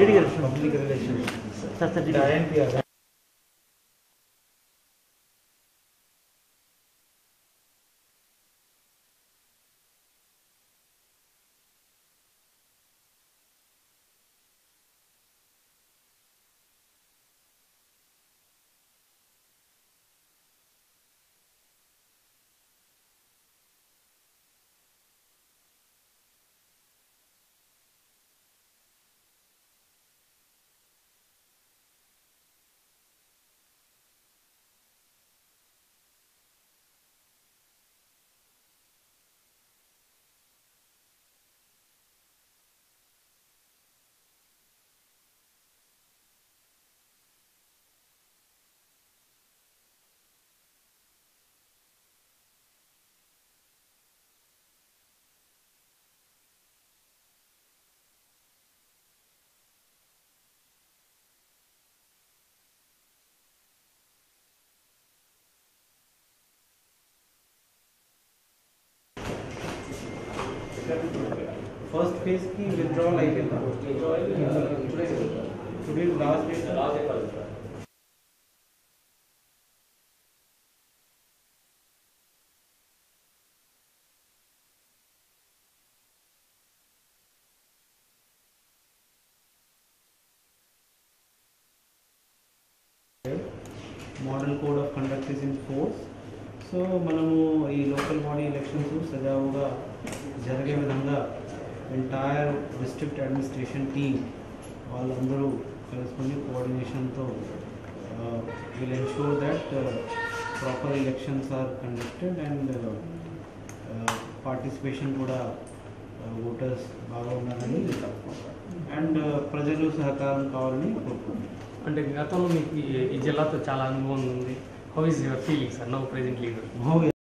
DD గారు public relations sir sir DD INPR first phase కి withdrawal అయిపోయిందా today last date model code of conduct is in force so మనము ఈ local body elections సజావుగా జరిగే విధంగా ఎంటైర్ డిస్ట్రిక్ట్ అడ్మినిస్ట్రేషన్ టీమ్ వాళ్ళందరూ కలుసుకొని కోఆర్డినేషన్తో will ensure that proper elections are conducted and participation కూడా ఓటర్స్ బాగా ఉండాలని అండ్ ప్రజలు సహకారం కావాలని కోరుకుంటున్నాను అంటే గతంలో మీకు ఈ- ఈ జిల్లాతో చాలా అనుభవం ఉంది how is your feeling sir now present leader How